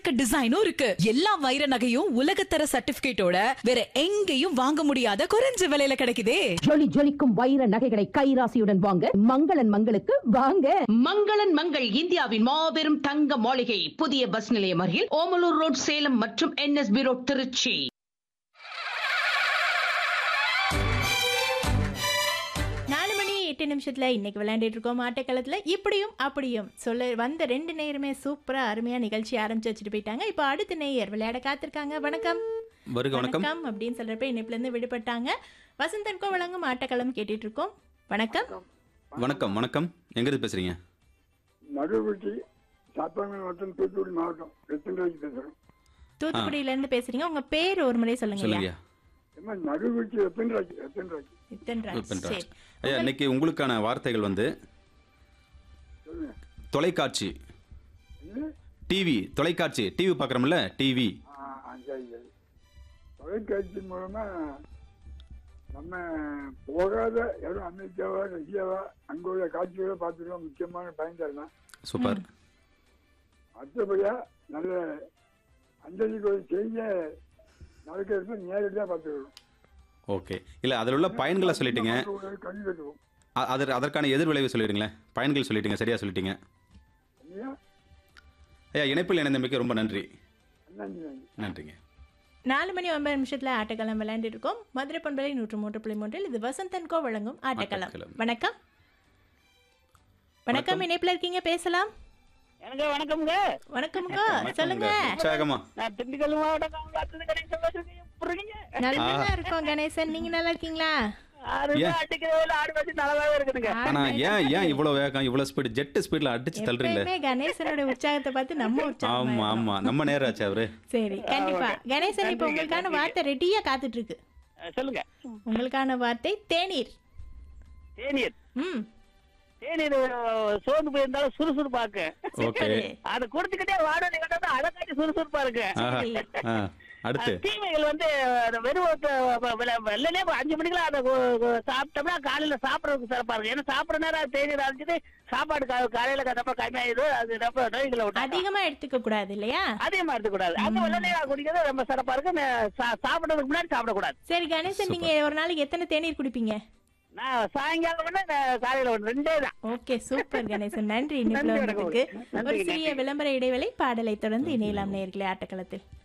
எக்கச்சக்க டிசைனும் இருக்கு எல்லா வைர நகையும் உலகத்தர சர்டிபிகேட்டோட வேற எங்கேயும் வாங்க முடியாத குறைஞ்ச விலையில கிடைக்குதே ஜொலி ஜொலிக்கும் வைர நகைகளை கைராசியுடன் வாங்க மங்களன் மங்களுக்கு வாங்க மங்களன் மங்கள் இந்தியாவின் மாபெரும் தங்க மாளிகை புதிய பஸ் நிலையம் அருகில் ஓமலூர் ரோட் சேலம் மற்றும் என்எஸ்பி ரோட் திருச்சி நாலு மணி எட்டு நிமிஷத்துல இன்னைக்கு விளையாண்டுட்டு இருக்கோம் ஆட்டக்களத்துல இப்படியும் அப்படியும் சொல்ல வந்த ரெண்டு நேயருமே சூப்பரா அருமையா நிகழ்ச்சி ஆரம்பிச்சு வச்சுட்டு போயிட்டாங்க இப்போ அடுத்த நேயர் விளையாட காத்திருக்காங்க வணக்கம் வருக வணக்கம் அப்படின்னு சொல்றப்ப இணைப்புல இருந்து விடுபட்டாங்க வசந்தன்கோ வழங்கும் ஆட்டக்களம் கேட்டுட்டு இருக்கோம் வணக்கம் வணக்கம் வணக்கம் எங்கிருந்து பேசுறீங்க நடுவட்டி சாத்தாங்கல் மாவட்டம் தூத்துக்குடி மாவட்டம் வெத்தன்ராஜ் பேசுகிறோம் தூத்துக்குடியில இருந்து பேசுறீங்க உங்க பேர் ஒரு முறை சொல்லுங்க சொல்லுங்க ஏமா நடுவட்டி வெத்தன்ராஜ் வெத்தன்ராஜ் இத்தன்ராஜ். விபின்ராஜ் சரி ஐயா இன்னைக்கு உங்களுக்கான வார்த்தைகள் வந்து சொல்லுங்க தொலைக்காட்சி என்ன டிவி தொலைக்காட்சி டிவி பார்க்குறோம்ல டிவி ஆ, ஆ, சரி சரி தொலைக்காட்சி மூலமா நம்ம போகாத யாரும் அமெரிக்காவா ரஷ்யாவா அங்கே உள்ள காட்சிகளை பார்த்துருக்கோம் முக்கியமான பயன் தரலாம் சூப்பர் அடுத்தபடியா நல்ல அஞ்சலிக்கு ஒரு செய்தியை நடக்கிறது நேரடியாக பார்த்துக்கிறோம் ஓகே இல்லை அதில் உள்ள பயன்களை சொல்லிட்டீங்க கண்ணு கட்டுவோம் அ- அதற்கு அதற்கான எதிர்விளைவு சொல்லிடுங்களேன் பயன்கள் சொல்லிட்டீங்க சரியா சொல்லிட்டீங்க இல்லையா ஐயா இணைப்பில் இணைந்தமைக்கு ரொம்ப நன்றி நன்றி நன்றி நன்றிங்க நாலு மணி ஒன்பது நிமிஷத்துல ஆட்டக்களம் விளையாண்டுட்டு இருக்கோம் மதுரை பண்பலை நூற்று மூன்று புள்ளி மூன்றில் இது வசந்தன்கோ வழங்கும் ஆட்டக்களம் ஆட்டக்களம். வணக்கம் வணக்கம் இணைப்புல இருக்கீங்க பேசலாம் எனக்கு வணக்கம்ங்க வணக்கம்ங்க வணக்கம் சொல்லுங்க உற்சாகமா நான் திண்டுக்கல் மாவட்டம் காங்கேயத்துல கணேசன் பேசுறேன். எப்படி இருக்கீங்க? நல்லா இருக்கோம் கணேசன் நீங்க நல்லா இருக்கீங்களா அருமையா ஏன்? அடிக்கிறதுல ஆடு வச்சு நல்லாவே இருக்குதுங்க ஆனா ஏன் ஏன் இவ்வளோ வேகம் இவ்வளோ ஸ்பீடு ஜெட் ஸ்பீடில் அடிச்சு தள்ளுறீங்களே எப்பயுமே கணேசனோட உற்சாகத்தை பார்த்து நம்ம உற்சாகம் ஆமா ஆமா நம்ம நேரம் ஆச்சு அவரு சரி கண்டிப்பா கணேசன் இப்ப உங்களுக்கான வார்த்தை ரெடியா காத்துட்டு இருக்கு அஹ் சொல்லுங்க உங்களுக்கான வார்த்தை தேநீர் தேநீர் ம் தேநீர் அஹ், சோர்ந்து போயிருந்தாலும் சுறுசுறுப்பாக்கு ஓகே அதை குடிச்சுக்கிட்டே வாடகை கட்டா அதை காட்டி சுறுசுறுப்பா இருக்கு ஆஹா ஆ அடுத்து அஹ், தீமைகள் வந்து அந்த வெறும் வெள்ளனே அஞ்சு மணிக்கெல்லாம் அதை கு- கு- சாப்பிட்டோம்னா காலையில சாப்பிடறதுக்கு சிறப்பா இருக்கு ஏன்னா சாப்பிட நேரம் தேநீர் அரைச்சிட்டு சாப்பாடு கா- காலையில ரொம்ப கம்மியாயிடும் அது ரொம்ப நோய்களை விட்டு அதிகமா எடுத்துக்க கூடாது இல்லையா அதிகமா எடுத்துக்கூடாது அந்த வெள்ளனே குடிக்கிறது ரொம்ப சிறப்பா இருக்கு நே- சா- சாப்பிடறதுக்கு முன்னாடி சாப்பிடக்கூடாது சரி கணேசன் நீங்க ஒரு நாளைக்கு எத்தனை தேநீர் குடிப்பீங்க நான் சாயங்காலம் ஒண்ணு நான் காலையில ஒண்ணு ரெண்டே தான் ஓகே சூப்பர் கணேசன் நன்றி இனிப்புல நன்றி, வந்ததுக்கு வணக்கம். ஒரு நன்றி, சிறிய நன்றி. விளம்பர இடைவேளை பாடலை தொடர்ந்து இணையலாம் நேர்களே ஆட்டக்களத்தில்